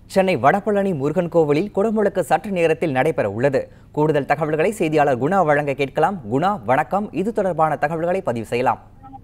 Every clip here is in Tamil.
சென்னை வடபழனி முருகன் கோவிலில் குடமுழுக்கு சற்று நேரத்தில் நடைபெற உள்ளது கூடுதல் தகவல்களை செய்தியாளர் குணா வழங்க கேட்கலாம் குணா வணக்கம் இது தொடர்பான தகவல்களை பதிவு செய்யலாம்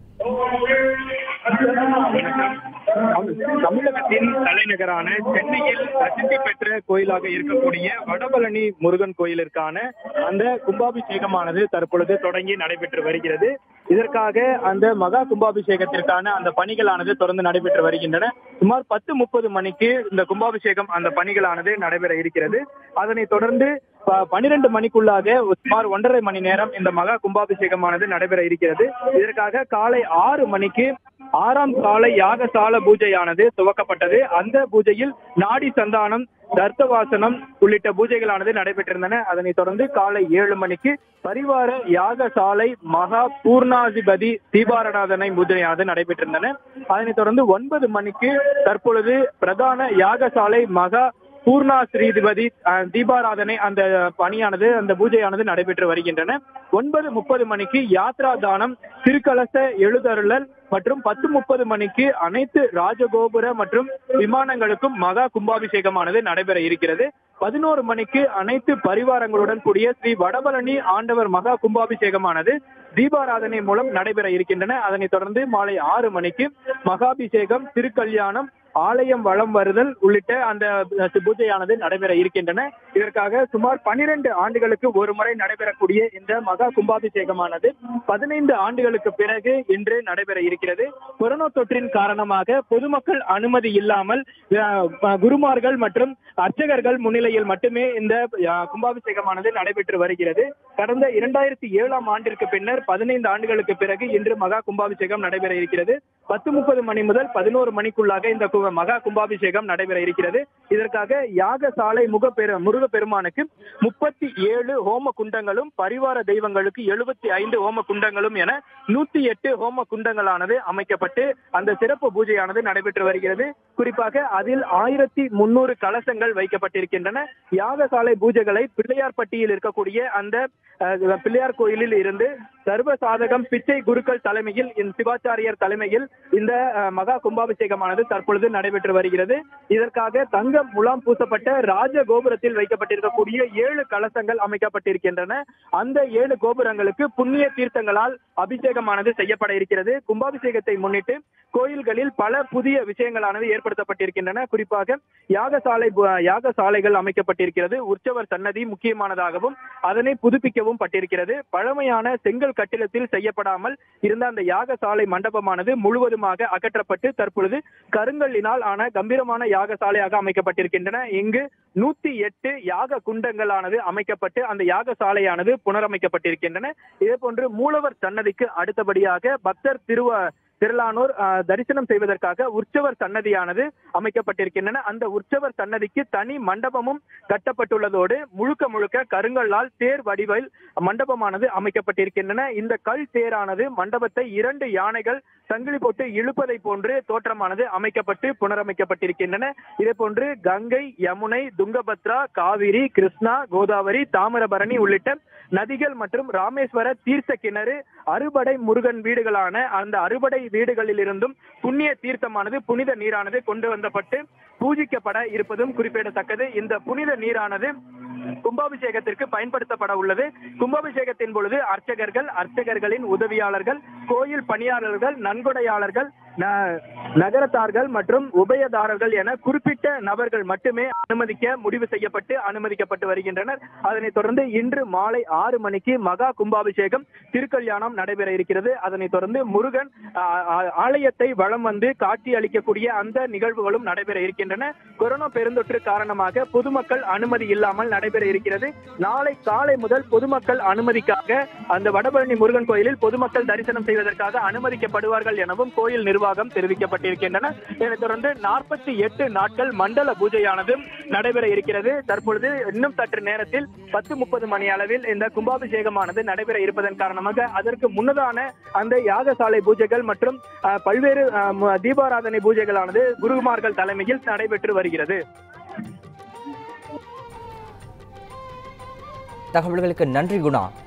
தமிழகத்தின் தலைநகரான சென்னையில் பிரசித்தி பெற்ற கோயிலாக இருக்கக்கூடிய வடபழனி முருகன் கோயிலிற்கான அந்த கும்பாபிஷேகமானது தற்பொழுது தொடங்கி நடைபெற்று வருகிறது இதற்காக அந்த மகா கும்பாபிஷேகத்திற்கான அந்த பணிகளானது தொடர்ந்து நடைபெற்று வருகின்றன சுமார் பத்து முப்பது மணிக்கு இந்த கும்பாபிஷேகம் அந்த பணிகளானது நடைபெற இருக்கிறது அதனைத் தொடர்ந்து ப- பன்னிரண்டு மணிக்குள்ளாக சுமார் ஒன்றரை மணி நேரம் இந்த மகா கும்பாபிஷேகமானது நடைபெற இருக்கிறது இதற்காக காலை ஆறு மணிக்கு ஆறாம் காலை யாகசால பூஜையானது துவக்கப்பட்டது அந்த பூஜையில் நாடி சந்தானம் தர்த்தவாசனம் உள்ளிட்ட பூஜைகளானது நடைபெற்றிருந்தன அதனைத் தொடர்ந்து காலை ஏழு மணிக்கு பரிவார யாகசாலை மகா பூர்ணாதிபதி தீபாரணாதனை பூஜையானது நடைபெற்றிருந்தன அதனைத் தொடர்ந்து ஒன்பது மணிக்கு தற்பொழுது பிரதான யாகசாலை மகா பூர்ணா ஸ்ரீதிபதி அஹ், தீபாராதனை அந்த பணியானது அந்த பூஜையானது நடைபெற்று வருகின்றன ஒன்பது முப்பது மணிக்கு யாத்ரா தானம் திருக்கலச எழுதருளல் மற்றும் பத்து முப்பது மணிக்கு அனைத்து ராஜகோபுர மற்றும் விமானங்களுக்கும் மகா கும்பாபிஷேகமானது நடைபெற இருக்கிறது பதினோரு மணிக்கு அனைத்து பரிவாரங்களுடன் கூடிய ஸ்ரீ வடபழனி ஆண்டவர் மகா கும்பாபிஷேகமானது தீபாராதனை மூலம் நடைபெற இருக்கின்றன அதனைத் தொடர்ந்து மாலை ஆறு மணிக்கு மகாபிஷேகம் திருக்கல்யாணம் ஆலயம் வளம் வருதல் உள்ளிட்ட அந்த அஹ், பூஜையானது நடைபெற இருக்கின்றன இதற்காக சுமார் பனிரெண்டு ஆண்டுகளுக்கு ஒரு முறை நடைபெறக்கூடிய இந்த மகா கும்பாபிஷேகமானது பதினைந்து ஆண்டுகளுக்கு பிறகு இன்று நடைபெற இருக்கிறது கொரோனா தொற்றின் காரணமாக பொதுமக்கள் அனுமதி இல்லாமல் அஹ், அஹ், குருமார்கள் மற்றும் அர்ச்சகர்கள் முன்னிலையில் மட்டுமே இந்த அஹ், கும்பாபிஷேகமானது நடைபெற்று வருகிறது கடந்த இரண்டாயிரத்தி ஏழாம் ஆண்டிற்கு பின்னர் பதினைந்து ஆண்டுகளுக்கு பிறகு இன்று மகா கும்பாபிஷேகம் நடைபெற இருக்கிறது பத்து முப்பது மணி முதல் பதினோரு மணிக்குள்ளாக இந்த கு- மகா கும்பாபிஷேகம் நடைபெற இருக்கிறது இதற்காக யாகசாலை முகப்பெரு முருக பெருமானுக்கு முப்பத்தி ஏழு ஹோம குண்டங்களும் பரிவார தெய்வங்களுக்கு எழுபத்தி ஐந்து ஹோம குண்டங்களும் என நூத்தி எட்டு ஹோம குண்டங்களானது அமைக்கப்பட்டு அந்த சிறப்பு பூஜையானது நடைபெற்று வருகிறது குறிப்பாக அதில் ஆயிரத்தி முன்னூறு கலசங்கள் வைக்கப்பட்டிருக்கின்றன யாகசாலை பூஜைகளை பிள்ளையார்பட்டியில் இருக்கக்கூடிய அந்த அஹ், பிள்ளையார் கோயிலில் இருந்து சர்வ சாதகம் பிச்சை குருக்கள் தலைமையில் இந்த சிவாச்சாரியர் தலைமையில் இந்த அஹ், மகா கும்பாபிஷேகமானது தற்பொழுது நடைபெற்று வருகிறது இதற்காக தங்க முலாம் பூசப்பட்ட ராஜ கோபுரத்தில் வைக்கப்பட்டிருக்கக்கூடிய ஏழு கலசங்கள் அமைக்கப்பட்டிருக்கின்றன அந்த ஏழு கோபுரங்களுக்கு புண்ணிய தீர்த்தங்களால் அபிஷேகமானது செய்யப்பட இருக்கிறது கும்பாபிஷேகத்தை முன்னிட்டு கோயில்களில் பல புதிய விஷயங்களானது ஏற்படுத்தப்பட்டிருக்கின்றன குறிப்பாக யாகசாலை பு- யாகசாலைகள் அமைக்கப்பட்டிருக்கிறது உற்சவர் சன்னதி முக்கியமானதாகவும் அதனை புதுப்பிக்கவும் பட்டிருக்கிறது பழமையான செங்கல் கட்டிடத்தில் செய்யப்படாமல் இருந்த அந்த யாகசாலை மண்டபமானது முழுவதுமாக அகற்றப்பட்டு தற்பொழுது கருங்கல்லினால் ஆன கம்பீரமான யாகசாலையாக அமைக்கப்பட்டிருக்கின்றன இங்கு நூத்தி எட்டு யாக குண்டங்களானது அமைக்கப்பட்டு அந்த யாகசாலையானது புனரமைக்கப்பட்டிருக்கின்றன இதே போன்று மூலவர் சன்னதிக்கு அடுத்தபடியாக பக்தர் திருவ திரளானோர் ஆஹ், தரிசனம் செய்வதற்காக உற்சவர் சன்னதியானது அமைக்கப்பட்டிருக்கின்றன அந்த உற்சவர் சன்னதிக்கு தனி மண்டபமும் கட்டப்பட்டுள்ளதோடு முழுக்க முழுக்க கருங்கல்லால் தேர் வடிவில் மண்டபமானது அமைக்கப்பட்டிருக்கின்றன இந்த கல் தேரானது மண்டபத்தை இரண்டு யானைகள் சங்கிலி போட்டு இழுப்பதை போன்று தோற்றமானது அமைக்கப்பட்டு புனரமைக்கப்பட்டிருக்கின்றன இதே போன்று கங்கை யமுனை துங்கபத்ரா காவிரி கிருஷ்ணா கோதாவரி தாமிரபரணி உள்ளிட்ட நதிகள் மற்றும் ராமேஸ்வர தீர்த்த கிணறு அறுபடை முருகன் வீடுகளான அந்த அறுபடை வீடுகளில் இருந்தும் புண்ணிய தீர்த்தமானது புனித நீரானது கொண்டு வந்தப்பட்டு பூஜிக்கப்பட இருப்பதும் குறிப்பிடத்தக்கது இந்த புனித நீரானது கும்பாபிஷேகத்திற்கு பயன்படுத்தப்பட உள்ளது கும்பாபிஷேகத்தின் பொழுது அர்ச்சகர்கள் அர்ச்சகர்களின் உதவியாளர்கள் கோயில் பணியாளர்கள் நன்கொடையாளர்கள் ந- நகரத்தார்கள் மற்றும் உபயதாரர்கள் என குறிப்பிட்ட நபர்கள் மட்டுமே அனுமதிக்க முடிவு செய்யப்பட்டு அனுமதிக்கப்பட்டு வருகின்றனர் அதனைத் தொடர்ந்து இன்று மாலை ஆறு மணிக்கு மகா கும்பாபிஷேகம் திருக்கல்யாணம் நடைபெற இருக்கிறது அதனைத் தொடர்ந்து முருகன் ஆ, ஆ, ஆலயத்தை வலம் வந்து காட்சி அளிக்கக்கூடிய அந்த நிகழ்வுகளும் நடைபெற இருக்கின்றன கொரோனா பெருந்தொற்று காரணமாக பொதுமக்கள் அனுமதி இல்லாமல் நடைபெற இருக்கிறது நாளை காலை முதல் பொதுமக்கள் அனுமதிக்காக அந்த வடபழனி முருகன் கோயிலில் பொதுமக்கள் தரிசனம் செய்வதற்காக அனுமதிக்கப்படுவார்கள் எனவும் கோயில் நிர்வாகம் தெரிவிக்கப்பட்டிருக்கின்றன இதனைத் தொடர்ந்து நாற்பத்தி எட்டு நாட்கள் மண்டல பூஜையானது நடைபெற இருக்கிறது தற்பொழுது இன்னும் சற்று நேரத்தில் பத்து முப்பது மணி அளவில் இந்த கும்பாபிஷேகமானது நடைபெற இருப்பதன் காரணமாக அதற்கு முன்னதான அந்த யாகசாலை பூஜைகள் மற்றும் அஹ், பல்வேறு அஹ், ம- தீபாராதனை பூஜைகளானது குருமார்கள் தலைமையில் நடைபெற்று வருகிறது தகவல்களுக்கு நன்றி குணா